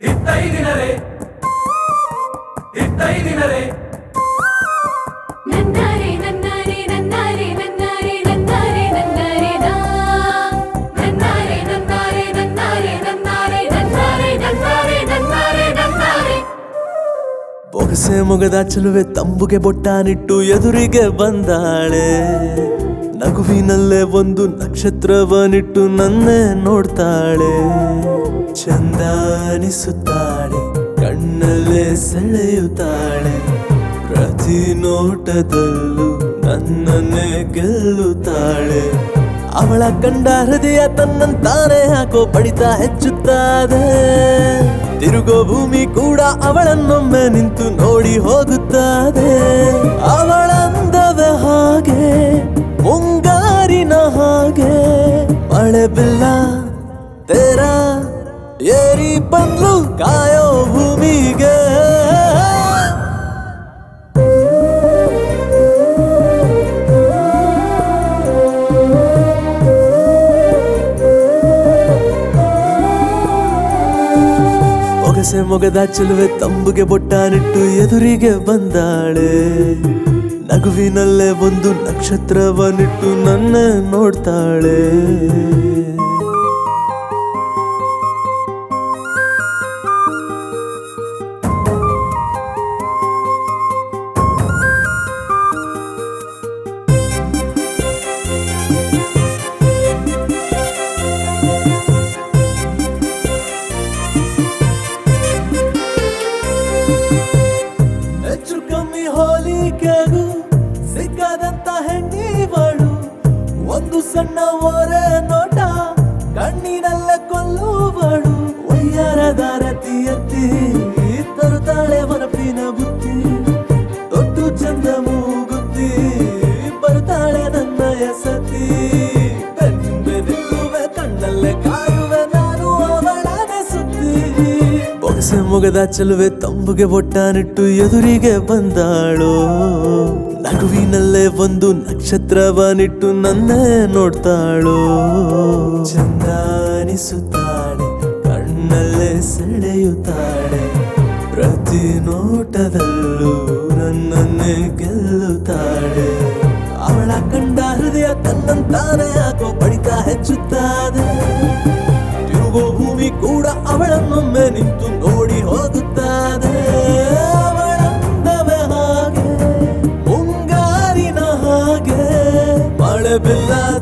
ಇತ್ತೈದಿನರೇ ಇತ್ತೈದಿನರೇ ನನ್ನಾರೆ ನನ್ನಾರೆ ನನ್ನಾರೆ ನನ್ನಾರೆ ನನ್ನಾರೆ ನನ್ನಾರೆ ನಾ ನನ್ನಾರೆ ನನ್ನಾರೆ ನನ್ನಾರೆ ನನ್ನಾರೆ ನನ್ನಾರೆ ನನ್ನಾರೆ ನನ್ನಾರೆ ನನ್ನಾರೆ ಬೊಗಸೆ ಮೊಗದ ಚೆಲುವೆ ತಂಬುಗೆ ಬೊಟ್ಟಾನಿಟ್ಟು ಎದುರಿಗೆ ಬಂದಾಳೆ ನಗುವಿನಲ್ಲೇ ಒಂದು ನಕ್ಷತ್ರವನಿಟ್ಟು ನನ್ನೇ ನೋಡ್ತಾಳೆ ಚಂದ ಅನಿಸುತ್ತಾಳೆ ಕಣ್ಣಲ್ಲೇ ಸೆಳೆಯುತ್ತಾಳೆ ಪ್ರತಿ ನೋಟದಲ್ಲೂ ನನ್ನನ್ನೇ ಗೆಲ್ಲುತ್ತಾಳೆ ಅವಳ ಕಂಡ ಹೃದಯ ತನ್ನಂತಾನೆ ಹಾಕೋ ಬಡಿತ ಹೆಚ್ಚುತ್ತದೆ ತಿರುಗೋ ಭೂಮಿ ಕೂಡ ಅವಳನ್ನೊಮ್ಮೆ ನಿಂತು ನೋಡಿ ಹೋಗುತ್ತದೆ ಅವಳಂದವೇ ಹಾಗೆ ಮುಂಗಾರಿನ ಹಾಗೆ ಮಳೆ ಬಿಲ್ಲ ತೇರ ಏರಿ ಬಂದ್ಲು ಕಾಯೋ ಭೂಮಿಗೆ ಒಗಸೆ ಮೊಗದ ಚೆಲುವೆ ತಂಬುಗೆ ಬೊಟ್ಟಾನಿಟ್ಟು ಎದುರಿಗೆ ಬಂದಾಳೆ ನಗುವಿನಲ್ಲೇ ಒಂದು ನಕ್ಷತ್ರವನಿಟ್ಟು ನನ್ನ ನೋಡ್ತಾಳೆ ಹೆಚ್ಚು ಕಮ್ಮಿ ಹೋಲಿಕೆಗೂ ಸಿಕ್ಕದಂತ ಹೆಣ್ಣಿವಳು ಒಂದು ಸಣ್ಣ ಓರೆ ನೋಟ ಕಣ್ಣಿನಲ್ಲೇ ಕೊಲ್ಲುವಳು ಒಯ್ಯಾರದ ರತಿ ಎತ್ತಿ ತರುತ್ತಾಳೆ ಮನಪಿನ ಬುದ್ಧಿ ದೊಡ್ಡ ಚಂದ ಮೂಗುತ್ತಿ ಬರುತ್ತಾಳೆ ನನ್ನ ಎಸತಿ ಬೆನ್ನಿಂದೆ ನಿಲ್ಲುವೆ ಕಣ್ಣಲ್ಲೇ ಕಾಯುವೆ ನಾನು ಅವಳನೆ ಸುತ್ತಿ ಬೊಗಸೆ ಮೊಗದ ಚೆಲುವೆ ತಂಬುಗೆ ಬೊಟ್ಟಾನಿಟ್ಟು ಎದುರಿಗೆ ಬಂದಾಳು ನಗುವಿನಲ್ಲೇ ಒಂದು ನಕ್ಷತ್ರವನಿಟ್ಟು ನನ್ನೇ ನೋಡ್ತಾಳು ಚಂದ ಅನಿಸುತ್ತಾಳೆ ಕಣ್ಣಲ್ಲೇ ಸೆಳೆಯುತ್ತಾಳೆ ಪ್ರತಿ ನೋಟದಲ್ಲೂ ನನ್ನನ್ನೇ ಗೆಲ್ಲುತ್ತಾಳೆ ಅವಳ ಕಂಡ ಹೃದಯ ತನ್ನಂತಾನೆ ಹಾಕೋ ಬಡಿತ ಹೆಚ್ಚುತ್ತದೆ ತಿರುಗೋ ಭೂಮಿ ಕೂಡ ಅವಳನ್ನೊಮ್ಮೆ ನಿಂತು ನೋಡಿ ಹೋಗುತ್ತದೆ ಅವಳಂದವೇ ಹಾಗೆ ಮುಂಗಾರಿನ ಹಾಗೆ ಮಳೆ ಬಿಲ್ಲ